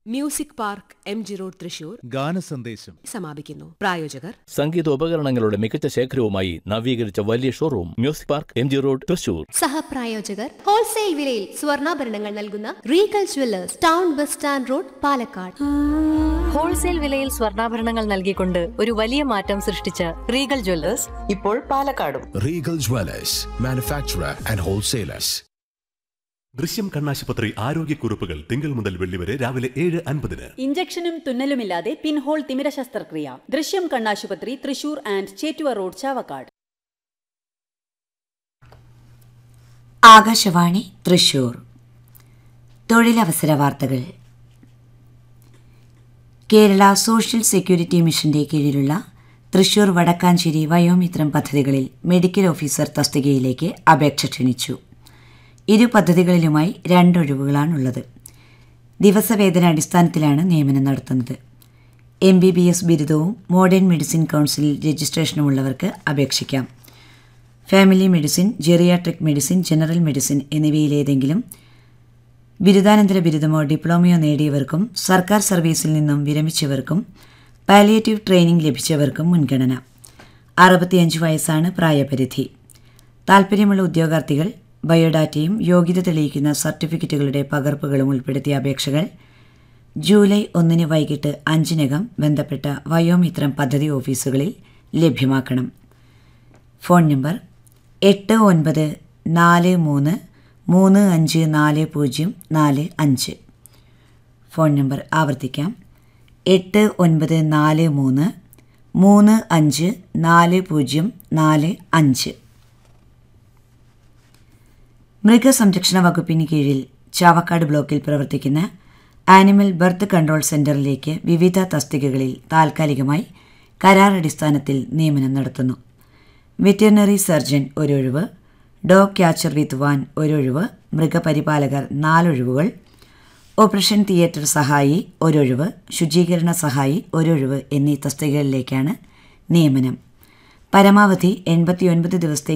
Music Park M G road Thrissur ഗാനസന്ദേശം സമാപിക്കുന്നു പ്രായോജകർ സംഗീതോപകരണങ്ങളുടെ മികച്ച ശേഖരവുമായി നവീകരിച്ച വലിയ showroom Music Park M G road Thrissur സഹപ്രായോജകർ ഹോൾസെയിൽ വിലയിൽ സ്വർണ്ണാഭരണങ്ങൾ നൽകുന്ന Regal Jewellers town bus stand road Palakkad wholesale വിലയിൽ സ്വർണ്ണാഭരണങ്ങൾ നൽകിക്കൊണ്ട് ഒരു വലിയ മാറ്റം സൃഷ്ടിച്ച റീഗൽ ജ്വല്ലേഴ്സ് ഇപ്പോൾ പാലക്കാടും Regal Dwellers, manufacturer and wholesalers. ദൃശ്യം കണ്ണാശുപത്രി ആരോഗ്യക്കുറിപ്പുകൾ തിങ്കൾ മുതൽ വെള്ളി വരെ രാവിലെ ഏഴ് അൻപതിന് ഇഞ്ചക്ഷനും തുന്നലുമില്ലാതെ പിൻഹോൾ തിമിര ശസ്ത്രക്രിയ ദൃശ്യം കണ്ണാശുപത്രി തൃശൂർ ആൻഡ് ചേറ്റുവ റോഡ് ചാവക്കാട് ആകാശവാണി തൃശൂർ തൊഴിലവസര വാർത്തകൾ കേരള സോഷ്യൽ സെക്യൂരിറ്റി മിഷന്റെ കീഴിലുള്ള തൃശൂർ വടക്കാഞ്ചേരി വയോമിത്രം പദ്ധതികളിൽ മെഡിക്കൽ ഓഫീസർ തസ്തികയിലേക്ക് അപേക്ഷ ക്ഷണിച്ചു ഇരു പദ്ധതികളിലുമായി രണ്ടൊഴിവുകളാണുള്ളത് ദിവസവേതന അടിസ്ഥാനത്തിലാണ് നിയമനം നടത്തുന്നത് എം ബി ബി എസ് ബിരുദവും മോഡേൺ മെഡിസിൻ കൗൺസിലിൽ രജിസ്ട്രേഷനുമുള്ളവർക്ക് അപേക്ഷിക്കാം family medicine geriatric medicine general medicine എന്നിവയിലേതെങ്കിലും ബിരുദാനന്തര ബിരുദമോ ഡിപ്ലോമയോ നേടിയവർക്കും സർക്കാർ സർവീസിൽ നിന്നും വിരമിച്ചവർക്കും പാലിയേറ്റീവ് ട്രെയിനിംഗ് ലഭിച്ചവർക്കും മുൻഗണന അറുപത്തിയഞ്ച് വയസ്സാണ് പ്രായപരിധി താൽപ്പര്യമുള്ള ഉദ്യോഗാർത്ഥികൾ ബയോഡാറ്റയും യോഗ്യത തെളിയിക്കുന്ന സർട്ടിഫിക്കറ്റുകളുടെ പകർപ്പുകളും ഉൾപ്പെടുത്തിയ അപേക്ഷകൾ ജൂലൈ ഒന്നിന് വൈകിട്ട് അഞ്ചിനകം ബന്ധപ്പെട്ട വയോമിത്രം പദ്ധതി ഓഫീസുകളിൽ ലഭ്യമാക്കണം ഫോൺ നമ്പർ എട്ട് ഒൻപത് നാല് മൂന്ന് മൂന്ന് അഞ്ച് നാല് പൂജ്യം നാല് അഞ്ച് ഫോൺ നമ്പർ ആവർത്തിക്കാം എട്ട് ഒൻപത് നാല് മൂന്ന് മൂന്ന് അഞ്ച് നാല് പൂജ്യം നാല് അഞ്ച് മൃഗസംരക്ഷണ വകുപ്പിന് കീഴിൽ ചാവക്കാട് ബ്ലോക്കിൽ പ്രവർത്തിക്കുന്ന ആനിമൽ ബർത്ത് കൺട്രോൾ സെന്ററിലേക്ക് വിവിധ തസ്തികകളിൽ താൽക്കാലികമായി കരാർ അടിസ്ഥാനത്തിൽ നിയമനം നടത്തുന്നു വെറ്ററിനറി സർജൻ ഒരൊഴിവ് ഡോഗ് ക്യാച്ചർ വിത്ത് വാൻ ഒരൊഴിവ് മൃഗപരിപാലകർ നാലൊഴിവുകൾ ഓപ്പറേഷൻ തിയേറ്റർ സഹായി ഒരൊഴിവ് ശുചീകരണ സഹായി ഒരൊഴിവ് എന്നീ തസ്തികകളിലേക്കാണ് നിയമനം പരമാവധി എൺപത്തിയൊൻപത് ദിവസത്തെ